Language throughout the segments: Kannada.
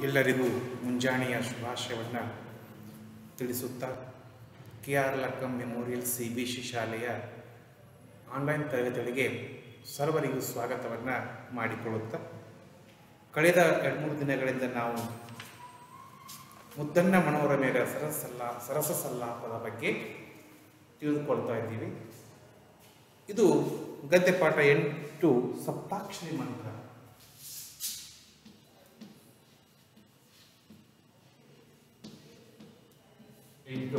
ಎಲ್ಲರಿಗೂ ಮುಂಜಾನೆಯ ಶುಭಾಶಯವನ್ನು ತಿಳಿಸುತ್ತಾ K R Lakkam memorial C B C ಶಾಲೆಯ ಆನ್ಲೈನ್ ತರಗತಿಗಳಿಗೆ ಸರ್ವರಿಗೂ ಸ್ವಾಗತವನ್ನು ಮಾಡಿಕೊಳ್ಳುತ್ತಾ ಕಳೆದ ಎರಡು ಮೂರು ದಿನಗಳಿಂದ ನಾವು ಮುದ್ದಣ್ಣ ಮನೋರಮೆಯ ಸರಸಲ್ಲ ಸರಸ ಸಲ್ಲಾಪದ ಬಗ್ಗೆ ತಿಳಿದುಕೊಳ್ತಾ ಇದ್ದೀವಿ ಇದು ಗದ್ಯ ಪಾಠ ಎಂಟು ಸಪ್ತಾಕ್ಷರಿ ಮಂತ್ರ ಎಂಟು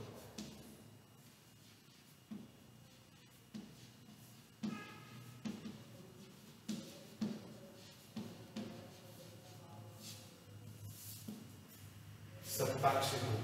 ಸಪ್ತಾಕ್ಷರಿ ಮಂತ್ರ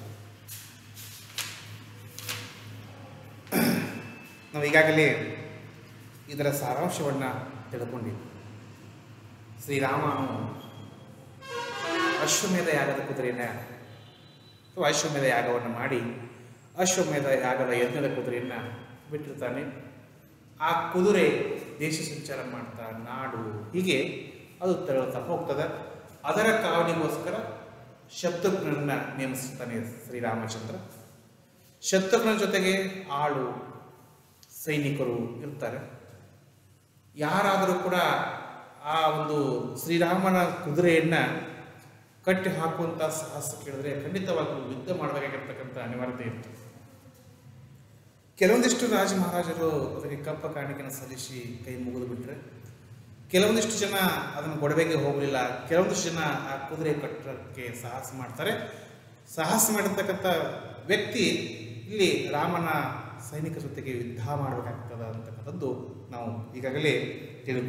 ನಾವು ಈಗಾಗಲೇ ಇದರ ಸಾರಾಂಶವನ್ನು ತಿಳ್ಕೊಂಡಿದ್ವಿ ಶ್ರೀರಾಮನು ಅಶ್ವಮೇಧ ಯಾಗದ ಕುದುರೆಯನ್ನು ಅಥವಾ ಅಶ್ವಮೇಧ ಯಾಗವನ್ನು ಮಾಡಿ ಅಶ್ವಮೇಧ ಯಾಗದ ಯಜ್ಞದ ಕುದುರೆಯನ್ನು ಬಿಟ್ಟಿರ್ತಾನೆ ಆ ಕುದುರೆ ದೇಶ ಸಂಚಾರ ಮಾಡ್ತಾ ನಾಡು ಹೀಗೆ ಅದು ತೆರಳುತ್ತಾ ಹೋಗ್ತದೆ ಅದರ ಕಾವಲಿಗೋಸ್ಕರ ಶತ್ರುಘ್ನನ್ನ ನೇಮಿಸುತ್ತಾನೆ ಶ್ರೀರಾಮಚಂದ್ರ ಶತ್ರುಘ್ನ ಜೊತೆಗೆ ಆಳು ಸೈನಿಕರು ಇರ್ತಾರೆ ಯಾರಾದರೂ ಕೂಡ ಆ ಒಂದು ಶ್ರೀರಾಮನ ಕುದುರೆಯನ್ನ ಕಟ್ಟಿ ಹಾಕುವಂತ ಸಾಹಸ ಕೇಳಿದ್ರೆ ಖಂಡಿತವಾಗ್ಲೂ ಯುದ್ಧ ಮಾಡಬೇಕಾಗಿರ್ತಕ್ಕಂಥ ಅನಿವಾರ್ಯತೆ ಇತ್ತು ಕೆಲವೊಂದಿಷ್ಟು ರಾಜ ಮಹಾರಾಜರು ಅದಕ್ಕೆ ಕಪ್ಪ ಕಾಣಿಕೆಯನ್ನು ಸಲ್ಲಿಸಿ ಕೈ ಮುಗಿದು ಬಿಟ್ರೆ ಕೆಲವೊಂದಿಷ್ಟು ಜನ ಅದನ್ನು ಗೊಡವೆಗೆ ಹೋಗಲಿಲ್ಲ ಕೆಲವೊಂದಿಷ್ಟು ಜನ ಆ ಕುದುರೆ ಕಟ್ಟಕ್ಕೆ ಸಾಹಸ ಮಾಡ್ತಾರೆ ಸಾಹಸ ಮಾಡಿರ್ತಕ್ಕಂಥ ವ್ಯಕ್ತಿ ಇಲ್ಲಿ ರಾಮನ ಸೈನಿಕರ ಜೊತೆಗೆ ಯುದ್ಧ ಮಾಡಬೇಕಾಗ್ತದ ಅಂತಕ್ಕಂಥದ್ದು ನಾವು ಈಗಾಗಲೇ ತಿಳಿದು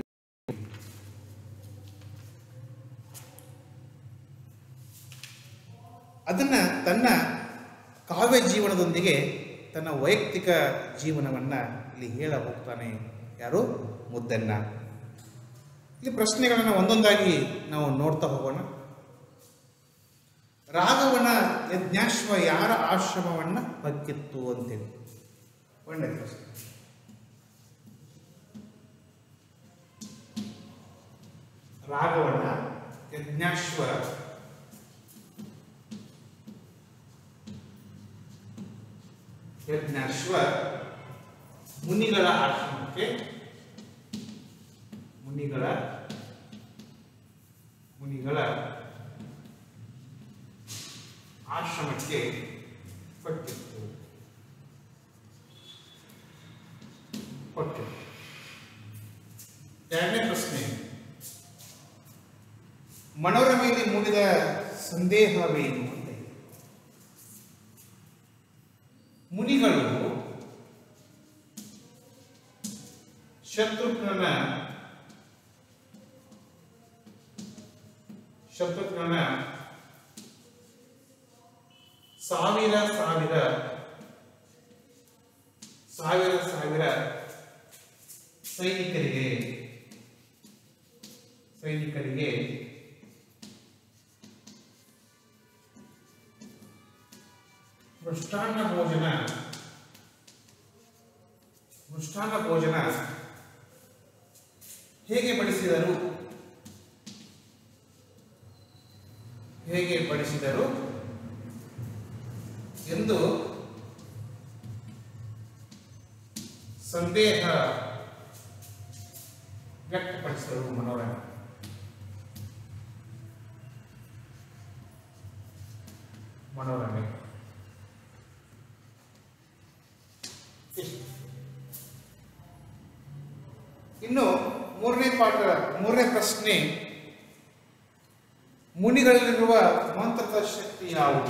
ಅದನ್ನ ತನ್ನ ಕಾವ್ಯ ಜೀವನದೊಂದಿಗೆ ತನ್ನ ವೈಯಕ್ತಿಕ ಜೀವನವನ್ನ ಇಲ್ಲಿ ಹೇಳ ಹೋಗ್ತಾನೆ ಯಾರು ಮುದ್ದನ್ನ ಇಲ್ಲಿ ಪ್ರಶ್ನೆಗಳನ್ನು ಒಂದೊಂದಾಗಿ ನಾವು ನೋಡ್ತಾ ಹೋಗೋಣ ರಾಘವನ ಯಜ್ಞಾಶ್ವ ಯಾರ ಆಶ್ರಮವನ್ನ ಬಗ್ಗಿತ್ತು ಅಂತೇಳಿ ಒಳ್ಳೆ ಪ್ರಶ್ನೆ ರಾಘವನ ಯಜ್ಞಾಶ್ವ ಯಜ್ಞಾಶ್ವ ಮುನಿಗಳ ಆಶ್ರಮಕ್ಕೆ ಮುನಿಗಳ ಮುನಿಗಳ ಆಶ್ರಮಕ್ಕೆ ಕೊಟ್ಟಿತ್ತು ಕೊಟ್ಟಿತ್ತು ಎರಡನೇ ಪ್ರಶ್ನೆ ಮನೋರಮೆಯಲ್ಲಿ ಮೂಡಿದ ಸಂದೇಹವೇನು ಅಂತ ಇದೆ. ಮುನಿಗಳು ಶತ್ರುಘ್ನನ ಶತ್ರುಘ್ನನ ಸಾವಿರ ಸಾವಿರ ಸಾವಿರ ಸಾವಿರ ಸೈನಿಕರಿಗೆ ಸೈನಿಕರಿಗೆ ಮೃಷ್ಟಾನ್ನ ಭೋಜನ ಮೃಷ್ಟಾನ್ನ ಭೋಜನ ಹೇಗೆ ಬಡಿಸಿದರು ಹೇಗೆ ಬಡಿಸಿದರು ಎಂದು ಸಂದೇಹ ವ್ಯಕ್ತಪಡಿಸಿದರು ಮನೋರಮ ಮನೋರಮೆ ಇಷ್ಟು. ಇನ್ನು ಮೂರನೇ ಪಾಠ ಮೂರನೇ ಪ್ರಶ್ನೆ ಮುನಿಗಳಲ್ಲಿರುವ ಮಂತ್ರದ ಶಕ್ತಿ ಯಾವುದು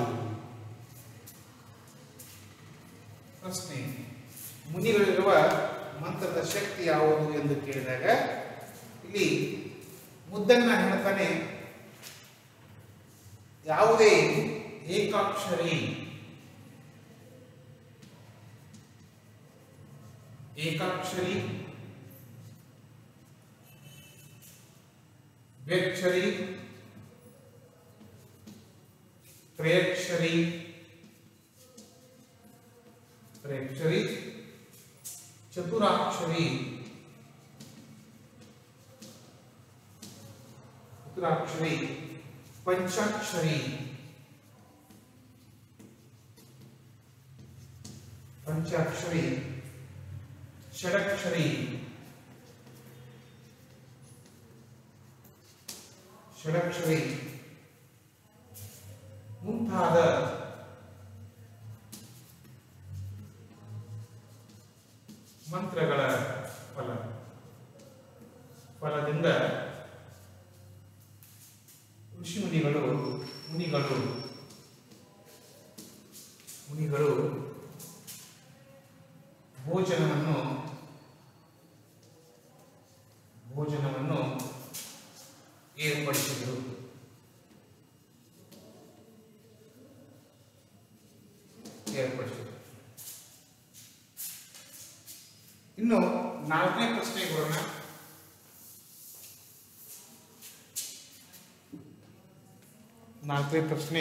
ಪ್ರಶ್ನೆ ಮುನಿಗಳಿರುವ ಮಂತ್ರದ ಶಕ್ತಿ ಯಾವುದು ಎಂದು ಕೇಳಿದಾಗ ಇಲ್ಲಿ ಮುದ್ದನ್ನ ಹೇಳ್ತಾನೆ ಯಾವುದೇ ಏಕಾಕ್ಷರಿ ಏಕಾಕ್ಷರಿ ವ್ಯಕ್ಷರಿ ತ್ರಯಕ್ಷರಿ ತ್ರಯಕ್ಷರಿ ಚತುರಾಕ್ಷರಿ ಚತುರಾಕ್ಷರಿ ಪಂಚಾಕ್ಷರಿ ಪಂಚಾಕ್ಷರಿ ಷಡಕ್ಷರಿ ಷಡಕ್ಷರಿ ಮುಂತಾದ ಮಂತ್ರಗಳ ಫಲ ಫಲದಿಂದ ಋಷಿ ಮುನಿಗಳು ಮುನಿಗಳು ಮುನಿಗಳು ಭೋಜನವನ್ನು ಭೋಜನವನ್ನು ಏರ್ಪಡಿಸಿದರು ಏರ್ಪಡಿಸಿದರು ಇನ್ನು ನಾಲ್ಕನೇ ಪ್ರಶ್ನೆಗೆ ಬರೋಣ ನಾಲ್ಕನೇ ಪ್ರಶ್ನೆ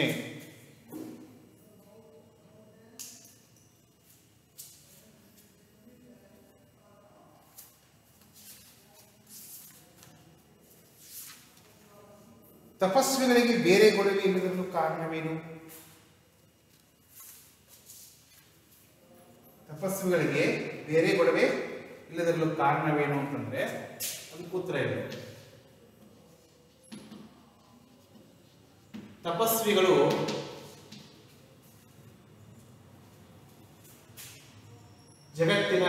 ತಪಸ್ವಿಗಳಿಗೆ ಬೇರೆ ಗೊಡವೆ ಇಲ್ಲದಿರಲು ಕಾರಣವೇನು ತಪಸ್ವಿಗಳಿಗೆ ಬೇರೆ ಗೊಡವೆ ಇಲ್ಲದಿರಲು ಕಾರಣವೇನು ಅಂತಂದ್ರೆ ಅದಕ್ಕೆ ಉತ್ತರ ಇದೆ ತಪಸ್ವಿಗಳು ಜಗತ್ತಿನ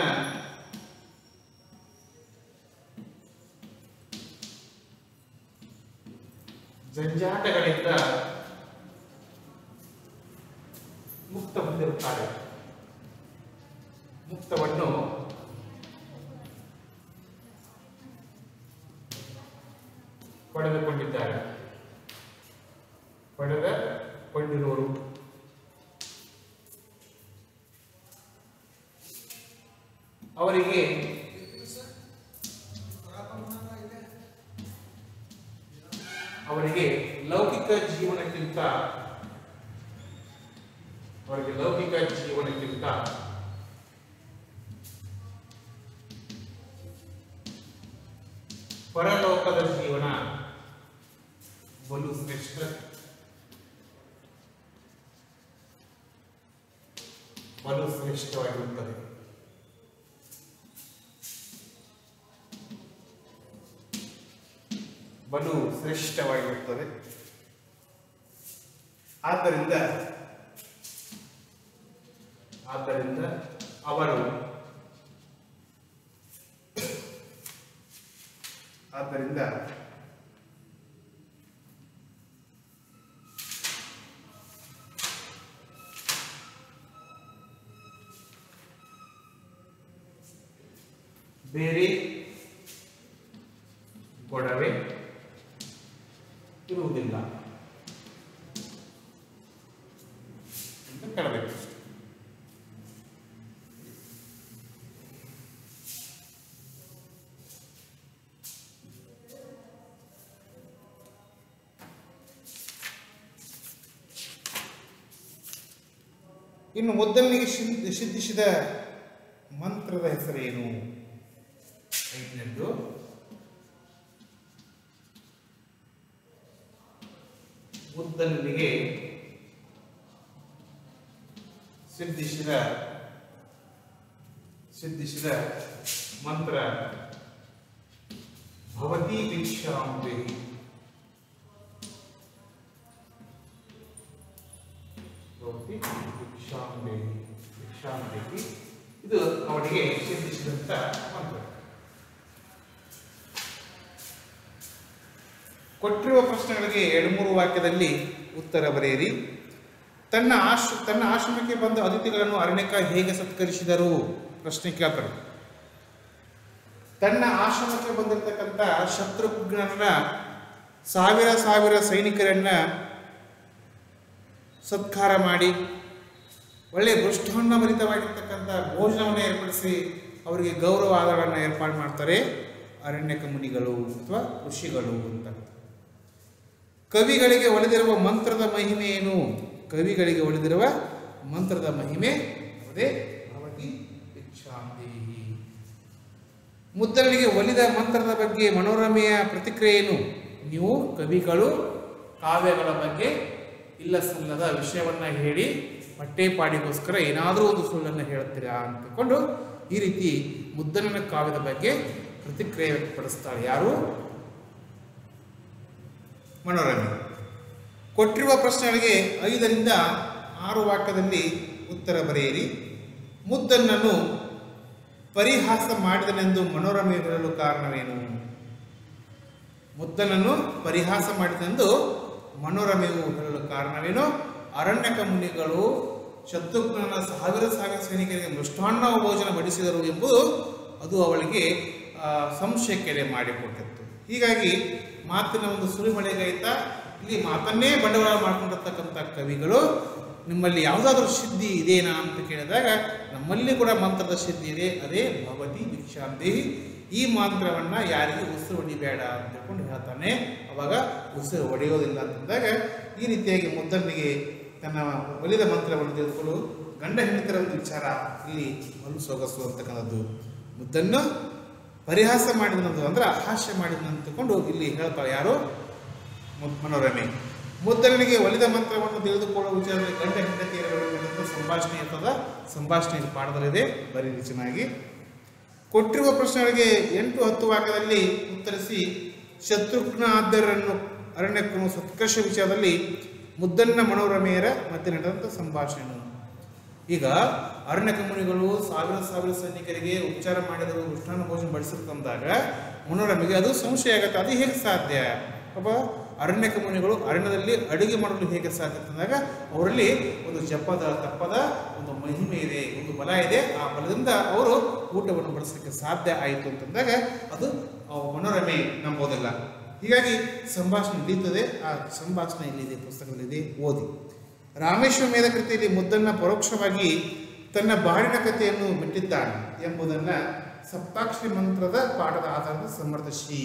ಜಂಜಾಟಗಳಿಂದ ಮುಕ್ತ ಹೊಂದಿರುತ್ತಾರೆ ಮುಕ್ತವನ್ನು ಪಡೆದುಕೊಂಡಿದ್ದಾರೆ ಪಡೆದುಕೊಂಡಿರುವರು ಅವರಿಗೆ ಅವರಿಗೆ ಲೌಕಿಕ ಜೀವನಕ್ಕಿಂತ ಅವರಿಗೆ ಲೌಕಿಕ ಜೀವನಕ್ಕಿಂತ ಪರಲೋಕದ ಜೀವನ ಬಲು ಶ್ರೇಷ್ಠ ಬಲು ಶ್ರೇಷ್ಠವಾಗಿರುತ್ತದೆ ಬಲು ಶ್ರೇಷ್ಠವಾಗಿರುತ್ತದೆ ಆದ್ದರಿಂದ ಆದ್ದರಿಂದ ಅವರು ಆದ್ದರಿಂದ ಬೇರೆ ಗೊಡವೆ ಇರುವುದಿಲ್ಲ ಅಂತ ಕೇಳಬೇಕು ಇನ್ನು ಮೊದಲನಿಗೆ ಸಿದ್ಧ- ಸಿದ್ಧಿಸಿದ ಮಂತ್ರದ ಹೆಸರೇನು ಐದನೇದ್ದು ಬುದ್ಧನಿಗೆ ಸಿದ್ಧಿಸಿದ ಸಿದ್ಧಿಸಿದ ಮಂತ್ರ ಭವತಿ ಭಿಕ್ಷಾಂಬೆ ಭವತಿ ಭಿಕ್ಷಾಂಬೆ ಭಿಕ್ಷಾಂಬೆಗಿ ಇದು ಅವನಿಗೆ ಸಿದ್ಧಿಸಿದಂತ ಮಂತ್ರ ಕೊಟ್ಟಿರುವ ಪ್ರಶ್ನೆಗಳಿಗೆ ಎರಡು ಮೂರು ವಾಕ್ಯದಲ್ಲಿ ಉತ್ತರ ಬರೆಯಿರಿ ತನ್ನ ಆಶ್ ತನ್ನ ಆಶ್ರಮಕ್ಕೆ ಬಂದ ಅತಿಥಿಗಳನ್ನು ಅರಣ್ಯಕ ಹೇಗೆ ಸತ್ಕರಿಸಿದರು ಪ್ರಶ್ನೆ ಕೇಳ್ತಾರೆ ತನ್ನ ಆಶ್ರಮಕ್ಕೆ ಬಂದಿರತಕ್ಕಂಥ ಶತ್ರುಘ್ನನ ಸಾವಿರ ಸಾವಿರ ಸೈನಿಕರನ್ನ ಸತ್ಕಾರ ಮಾಡಿ ಒಳ್ಳೆಯ ಭರಿತವಾಗಿರ್ತಕ್ಕಂಥ ಭೋಜನವನ್ನು ಏರ್ಪಡಿಸಿ ಅವರಿಗೆ ಗೌರವ ಆಧಾರಗಳನ್ನು ಏರ್ಪಾಡು ಮಾಡ್ತಾರೆ ಅರಣ್ಯಕ ಮುನಿಗಳು ಅಥವಾ ಋಷಿಗಳು ಅಂತ ಕವಿಗಳಿಗೆ ಒಲಿದಿರುವ ಮಂತ್ರದ ಮಹಿಮೆ ಏನು ಕವಿಗಳಿಗೆ ಒಲಿದಿರುವ ಮಂತ್ರದ ಮಹಿಮೆ ಅದೇ ಭವತಿ ಭಿಕ್ಷಾಂದೇಹಿ ಮುದ್ದಲಿಗೆ ಒಲಿದ ಮಂತ್ರದ ಬಗ್ಗೆ ಮನೋರಮೆಯ ಪ್ರತಿಕ್ರಿಯೆ ಏನು ನೀವು ಕವಿಗಳು ಕಾವ್ಯಗಳ ಬಗ್ಗೆ ಇಲ್ಲ ಸಲ್ಲದ ವಿಷಯವನ್ನ ಹೇಳಿ ಹೊಟ್ಟೆಪಾಡಿಗೋಸ್ಕರ ಏನಾದರೂ ಒಂದು ಸುಳ್ಳನ್ನು ಹೇಳ್ತೀರಾ ಅಂತ ತಿಳ್ಕೊಂಡು ಈ ರೀತಿ ಮುದ್ದನನ ಕಾವ್ಯದ ಬಗ್ಗೆ ಪ್ರತಿಕ್ರಿಯೆ ವ್ಯಕ್ತಪಡಿಸ್ತಾಳೆ ಯಾರು ಮನೋರಮೆ ಕೊಟ್ಟಿರುವ ಪ್ರಶ್ನೆಗಳಿಗೆ ಐದರಿಂದ ಆರು ವಾಕ್ಯದಲ್ಲಿ ಉತ್ತರ ಬರೆಯಿರಿ ಮುದ್ದನ್ನನ್ನು ಪರಿಹಾಸ ಮಾಡಿದನೆಂದು ಮನೋರಮೆ ಹೇಳಲು ಕಾರಣವೇನು ಮುದ್ದನನ್ನು ಪರಿಹಾಸ ಮಾಡಿದೆಂದು ಮನೋರಮೆಯು ಹೇಳಲು ಕಾರಣವೇನು ಅರಣ್ಯಕ ಮುನಿಗಳು ಶತ್ರುಘ್ನನ ಸಾವಿರ ಸಾವಿರ ಸೈನಿಕರಿಗೆ ಮೃಷ್ಟಾನ್ನ ಭೋಜನ ಬಡಿಸಿದರು ಎಂಬುದು ಅದು ಅವಳಿಗೆ ಆ, ಸಂಶಯಕ್ಕೆಡೆ ಮಾಡಿಕೊಟ್ಟಿತ್ತು ಹೀಗಾಗಿ ಮಾತಿನ ಒಂದು ಸುರಿಮಳೆಗಾಯ್ತಾ ಇಲ್ಲಿ ಮಾತನ್ನೇ ಬಂಡವಾಳ ಮಾಡ್ಕೊಂಡಿರ್ತಕ್ಕಂಥ ಕವಿಗಳು ನಿಮ್ಮಲ್ಲಿ ಯಾವುದಾದ್ರೂ ಸಿದ್ಧಿ ಇದೆನಾ ಅಂತ ಕೇಳಿದಾಗ ನಮ್ಮಲ್ಲಿ ಕೂಡ ಮಂತ್ರದ ಸಿದ್ಧಿ ಇದೆ ಅದೇ ಭಗವತಿ ದೀಕ್ಷಾಂದೇಹಿ ಈ ಮಂತ್ರವನ್ನ ಯಾರಿಗೂ ಉಸಿರು ಹೊಡಿಬೇಡ ಅಂತ ತಿಳ್ಕೊಂಡು ಹೇಳ್ತಾನೆ ಅವಾಗ ಉಸಿರು ಹೊಡೆಯೋದಿಲ್ಲ ಅಂತಂದಾಗ ಈ ರೀತಿಯಾಗಿ ಮುದ್ದನಿಗೆ ತನ್ನ ಒಲಿದ ಮಂತ್ರವನ್ನು ತಿಳಿದುಕೊಂಡು ಗಂಡ ಹೆಂಡತಿರ ಒಂದು ವಿಚಾರ ಇಲ್ಲಿ ಮಲು ಸೊಗಸು ಅಂತಕ್ಕಂಥದ್ದು ಮುದ್ದನ್ನು ಪರಿಹಾಸ ಮಾಡಿದನಂದು ಅಂದ್ರೆ ಹಾಸ್ಯ ಮಾಡಿದನಂತ ತಿಳ್ಕೊಂಡು ಇಲ್ಲಿ ಹೇಳ್ತಾಳೆ ಯಾರು ಮು- ಮನೋರಮೆ ಮುದ್ದನಿಗೆ ಒಲಿದ ಮಂತ್ರವನ್ನು ತಿಳಿದುಕೊಳ್ಳುವ ವಿಚಾರದಲ್ಲಿ ಗಂಡ ಹೆಂಡತಿಯರ ನಡುವೆ ಸಂಭಾಷಣೆ ಇರ್ತದ ಸಂಭಾಷಣೆ ಇಲ್ಲಿ ಪಾಠದಲ್ಲಿದೆ ಬರೀರಿ ಚೆನ್ನಾಗಿ ಕೊಟ್ಟಿರುವ ಪ್ರಶ್ನೆಗಳಿಗೆ ಎಂಟು ಹತ್ತು ವಾಕ್ಯದಲ್ಲಿ ಉತ್ತರಿಸಿ ಶತ್ರುಘ್ನ ಆದ್ಯರನ್ನು ಅರಣ್ಯಕ್ಕನು ಸತ್ಕರ್ಷ ವಿಷಯದಲ್ಲಿ ಮುದ್ದನ್ನ ಮನೋರಮೆಯರ ಮಧ್ಯೆ ನಡೆದಂಥ ಸಂಭಾಷಣೆ ಈಗ ಅರಣ್ಯಕ ಮುನಿಗಳು ಸಾವಿರ ಸಾವಿರ ಸೈನಿಕರಿಗೆ ಉಪಚಾರ ಮಾಡಿದರು ಕೃಷ್ಣನ ಭೋಜನ ಬಡಿಸಿರ್ತಂದಾಗ ಮನೋರಮೆಗೆ ಅದು ಸಂಶಯ ಆಗುತ್ತೆ ಅದು ಹೇಗೆ ಸಾಧ್ಯ ಒಬ್ಬ ಅರಣ್ಯಕ ಮುನಿಗಳು ಅರಣ್ಯದಲ್ಲಿ ಅಡುಗೆ ಮಾಡಲು ಹೇಗೆ ಸಾಧ್ಯ ಅಂತಂದಾಗ ಅವರಲ್ಲಿ ಒಂದು ಜಪದ ತಪ್ಪದ ಒಂದು ಮಹಿಮೆ ಇದೆ ಒಂದು ಬಲ ಇದೆ ಆ ಬಲದಿಂದ ಅವರು ಊಟವನ್ನು ಬಡಿಸಲಿಕ್ಕೆ ಸಾಧ್ಯ ಆಯಿತು ಅಂತಂದಾಗ ಅದು ಆ ಮನೋರಮೆ ನಂಬೋದಿಲ್ಲ ಹೀಗಾಗಿ ಸಂಭಾಷಣೆ ನಡೀತದೆ ಆ ಸಂಭಾಷಣೆ ಇಲ್ಲಿದೆ ಪುಸ್ತಕದಲ್ಲಿದೆ ಓದಿ ರಾಮೇಶ್ವರ ಮೇಧ ಕೃತಿಯಲ್ಲಿ ಮುದ್ದನ್ನ ಪರೋಕ್ಷವಾಗಿ ತನ್ನ ಬಾಳಿನ ಕಥೆಯನ್ನು ಬಿಟ್ಟಿದ್ದಾನೆ ಎಂಬುದನ್ನ ಸಪ್ತಾಕ್ಷರಿ ಮಂತ್ರದ ಪಾಠದ ಆಧಾರದ ಸಮರ್ಥಿಸಿ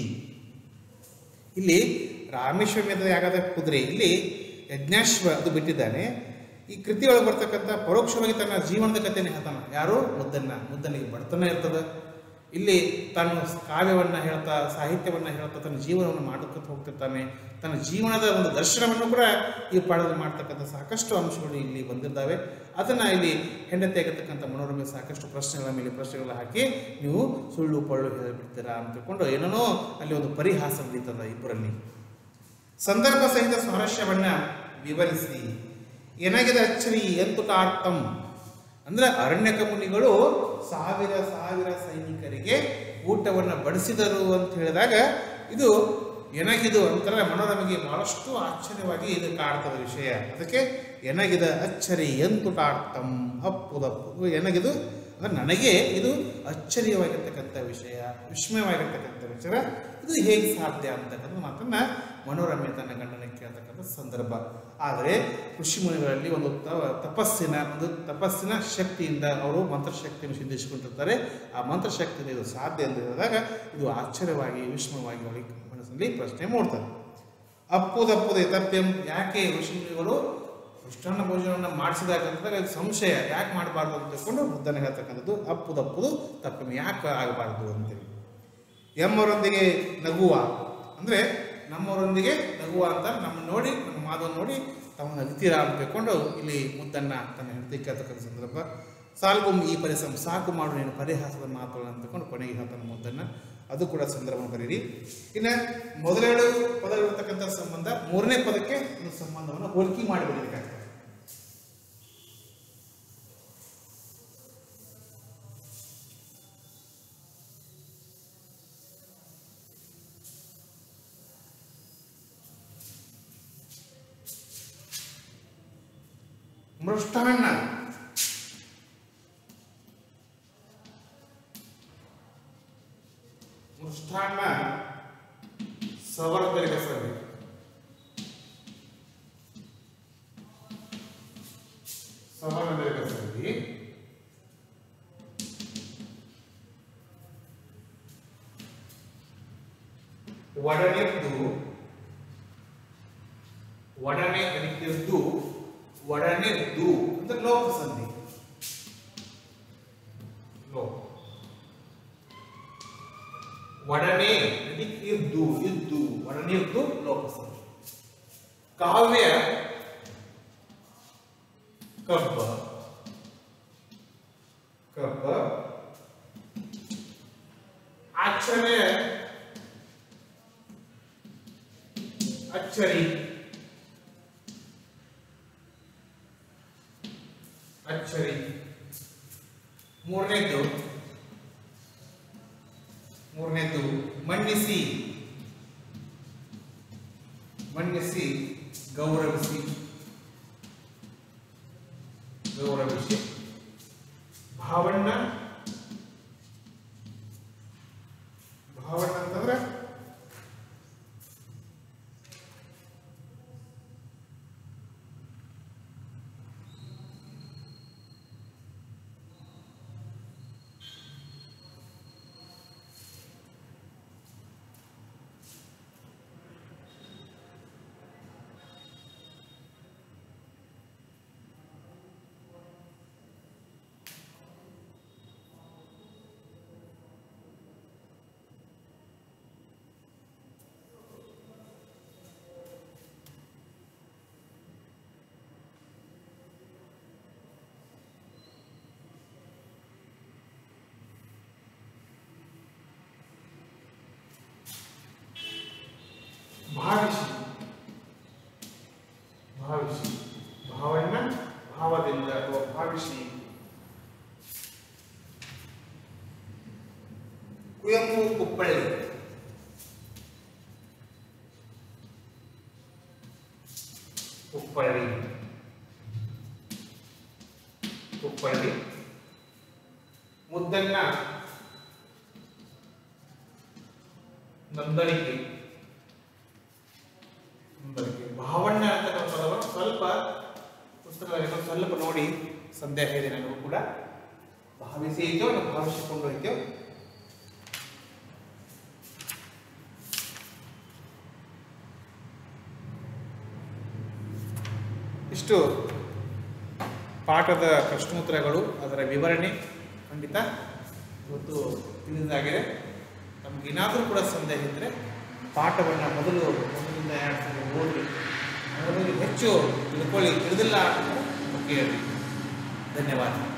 ಇಲ್ಲಿ ರಾಮೇಶ್ವರ ಮೇಧದ ಯಾಗದ ಕುದುರೆ ಇಲ್ಲಿ ಯಜ್ಞಾಶ್ವ ಅದು ಬಿಟ್ಟಿದ್ದಾನೆ ಈ ಕೃತಿಯೊಳಗೆ ಬರ್ತಕ್ಕಂಥ ಪರೋಕ್ಷವಾಗಿ ತನ್ನ ಜೀವನದ ಕಥೆಯನ್ನು ಹೇಳ್ತಾನ ಯಾರು ಮುದ್ದನ್ನ ಮುದ್ದನಿಗೆ ಬಡತನ ಇರ್ತದ ಇಲ್ಲಿ ತಾನು ಕಾವ್ಯವನ್ನ ಹೇಳ್ತಾ ಸಾಹಿತ್ಯವನ್ನ ಹೇಳ್ತಾ ತನ್ನ ಜೀವನವನ್ನು ಮಾಡುತ್ತಾ ಹೋಗ್ತಿರ್ತಾನೆ ತನ್ನ ಜೀವನದ ಒಂದು ದರ್ಶನವನ್ನು ಕೂಡ ಈ ಪಾಠದಲ್ಲಿ ಮಾಡ್ತಕ್ಕಂಥ ಸಾಕಷ್ಟು ಅಂಶಗಳು ಇಲ್ಲಿ ಬಂದಿದ್ದಾವೆ ಅದನ್ನ ಇಲ್ಲಿ ಹೆಂಡತಿ ಆಗಿರ್ತಕ್ಕಂಥ ಮನೋರಮೆ ಸಾಕಷ್ಟು ಪ್ರಶ್ನೆಗಳ ಮೇಲೆ ಪ್ರಶ್ನೆಗಳ ಹಾಕಿ ನೀವು ಸುಳ್ಳು ಪಳ್ಳು ಹೇಳಿಬಿಡ್ತೀರಾ ಅಂತ ತಿಳ್ಕೊಂಡು ಏನೇನೋ ಅಲ್ಲಿ ಒಂದು ಪರಿಹಾಸ ನಡೀತದ ಇಬ್ಬರಲ್ಲಿ ಸಂದರ್ಭ ಸಹಿತ ಸ್ವಾರಸ್ಯವನ್ನ ವಿವರಿಸಿ ಏನಾಗಿದೆ ಅಚ್ಚರಿ ಎಂತುಟಾರ್ಥಂ ಅಂದ್ರೆ ಅರಣ್ಯಕ ಮುನಿಗಳು ಸಾವಿರ ಸಾವಿರ ಸೈನಿಕರಿಗೆ ಊಟವನ್ನು ಬಡಿಸಿದರು ಅಂತ ಹೇಳಿದಾಗ ಇದು ಏನಾಗಿದು ಅಂತಾರೆ ಮನೋರಮೆಗೆ ಬಹಳಷ್ಟು ಆಶ್ಚರ್ಯವಾಗಿ ಇದು ಕಾಡ್ತದ ವಿಷಯ ಅದಕ್ಕೆ ಏನಾಗಿದೆ ಅಚ್ಚರಿ ಎಂತುಟಾರ್ಥಂ ಅಪ್ಪುದಪ್ಪು ಏನಾಗಿದು ಅಂದ್ರೆ ನನಗೆ ಇದು ಅಚ್ಚರಿಯವಾಗಿರ್ತಕ್ಕಂಥ ವಿಷಯ ವಿಸ್ಮಯವಾಗಿರ್ತಕ್ಕಂಥ ವಿಚಾರ ಇದು ಹೇಗೆ ಸಾಧ್ಯ ಅಂತಕ್ಕಂಥ ಮಾತನ್ನ ಮನೋರಮೆ ತನ್ನ ಗಂಡನ ಕೇಳ್ತಕ್ಕಂಥ ಸಂದರ್ಭ ಆದರೆ ಋಷಿ ಮುನಿಗಳಲ್ಲಿ ಒಂದು ತ- ತಪಸ್ಸಿನ ಒಂದು ತಪಸ್ಸಿನ ಶಕ್ತಿಯಿಂದ ಅವರು ಮಂತ್ರಶಕ್ತಿಯನ್ನು ಸಿದ್ಧಿಸಿಕೊಂಡಿರ್ತಾರೆ ಆ ಮಂತ್ರಶಕ್ತಿಯಿಂದ ಇದು ಸಾಧ್ಯ ಅಂತ ಹೇಳಿದಾಗ ಇದು ಆಶ್ಚರ್ಯವಾಗಿ ವಿಸ್ಮಯವಾಗಿ ಅವಳಿಗೆ ಮನಸ್ಸಿನಲ್ಲಿ ಪ್ರಶ್ನೆ ಮೂಡ್ತಾರೆ ಅಪ್ಪುದಪ್ಪುದೆ ತಪ್ಪೆಂ ಯಾಕೆ ಋಷಿ ಮುನಿಗಳು ಮೃಷ್ಟಾನ್ನ ಭೋಜನವನ್ನು ಮಾಡಿಸಿದಾಗ ಅಂತಂದಾಗ ಇದು ಸಂಶಯ ಯಾಕೆ ಮಾಡಬಾರ್ದು ಅಂತ ತಿಳ್ಕೊಂಡು ಮುದ್ದನೆ ಹೇಳ್ತಕ್ಕಂಥದ್ದು ಅಪ್ಪುದಪ್ಪುದು ತಪ್ಪೆಂ ಯಾಕೆ ಆಗಬಾರ್ದು ಅಂತೇಳಿ ಎಮ್ಮವರೊಂದಿಗೆ ನಗುವ ಅಂದರೆ ನಮ್ಮವರೊಂದಿಗೆ ನಗುವ ಅಂತ ನಮ್ಮ ನೋಡಿ ನಮ್ಮ ಮಾದವನ್ನು ನೋಡಿ ತಾವು ನಗ್ತೀರಾ ಅಂತ ತಿಳ್ಕೊಂಡು ಇಲ್ಲಿ ಮುದ್ದನ್ನ ತನ್ನ ಹೆಂಡತಿ ಕೇಳ್ತಕ್ಕಂಥ ಸಂದರ್ಭ ಸಾಲ್ಗುಮ್ ಈ ಪರಿಸಮ ಸಾಕು ಮಾಡು ನೀನು ಪರಿಹಾಸದ ಮಾತುಗಳು ಅಂತ ತಿಳ್ಕೊಂಡು ಕೊನೆಗೆ ಹೇಳ್ತಾನೆ ಮುದ್ದನ್ನ ಅದು ಕೂಡ ಸಂದರ್ಭ ಬರೀರಿ ಇನ್ನು ಮೊದಲೆರಡು ಪದಗಳಿರ್ತಕ್ಕಂಥ ಸಂಬಂಧ ಮೂರನೇ ಪದಕ್ಕೆ ಒಂದು ಸಂಬಂಧವನ್ನು ಹೋಲಿಕೆ ಮಾಡಿಬಿಡಬೇಕಾಗ್ತದೆ ಮೃಷ್ಟಾನ್ನ ಮೃಷ್ಟಾನ್ನ ಸವರ್ಗರಿಗೆ ಸರಿ ಸವರ್ಗರಿಗೆ ಸರಿ ಒಡನೆದ್ದು ಒಡನೆ ಅದಕ್ಕಿದ್ದು ಒಡನೆದ್ದು ಅಂದ್ರೆ ಲೋಕ ಸಂಧಿ ಲೋಕ ಒಡನೆ ಅದಕ್ಕೆ ಇದ್ದು ಇದ್ದು ಒಡನೆ ಇದ್ದು ಲೋಕ ಸಂಧಿ ಕಾವ್ಯ ಕಬ್ಬ ಕಬ್ಬ ಆಚರಣೆ ಅಚ್ಚರಿ ಅಚ್ಚರಿ ಮೂರನೇದ್ದು ಮೂರನೇದ್ದು ಮನ್ನಿಸಿ ಮನ್ನಿಸಿ ಗೌರವಿಸಿ ಗೌರವಿಸಿ ಭಾವಣ್ಣ ಭಾವಣ್ಣ ಅಂತಂದ್ರೆ ಭಾವಿಸಿ ಭಾವಿಸಿ ಭಾವನ್ನ ಭಾವದಿಂದ ಅಥವಾ ಭಾವಿಸಿ ಕುವೆಂಪು ಕುಪ್ಪಳ್ಳಿ ಕುಪ್ಪಳ್ಳಿ ಕುಪ್ಪಳ್ಳಿ ಮುದ್ದನ್ನ ನಂದಳಿಕೆ ನಂದಳಿಕೆ ಭಾವಣ್ಣ ಅಂತಕ್ಕಂಥ ಪದವನ್ನು ಸ್ವಲ್ಪ ಪುಸ್ತಕದಲ್ಲಿ ಇನ್ನೊಂದು ಸ್ವಲ್ಪ ನೋಡಿ ಸಂದೇಹ ಇದೆ ನನಗೂ ಕೂಡ ಭಾವಿಸಿ ಇದೆಯೋ ನಾವು ಭಾವಿಸಿಕೊಂಡು ಇದೆಯೋ ಇಷ್ಟು ಪಾಠದ ಪ್ರಶ್ನೋತ್ತರಗಳು ಅದರ ವಿವರಣೆ ಖಂಡಿತ ಇವತ್ತು ತಿಳಿದಾಗಿದೆ ನಮಗೇನಾದರೂ ಕೂಡ ಸಂದೇಹ ಇದ್ದರೆ ಪಾಠವನ್ನು ಮೊದಲು ಒಂದರಿಂದ ಎರಡು ಸಲ ಓದಿ ಅದರಲ್ಲಿ ಹೆಚ್ಚು ತಿಳ್ಕೊಳ್ಳಿ ತಿಳಿದಿಲ್ಲ ಅಂತ ಕೇಳಿ ಧನ್ಯವಾದ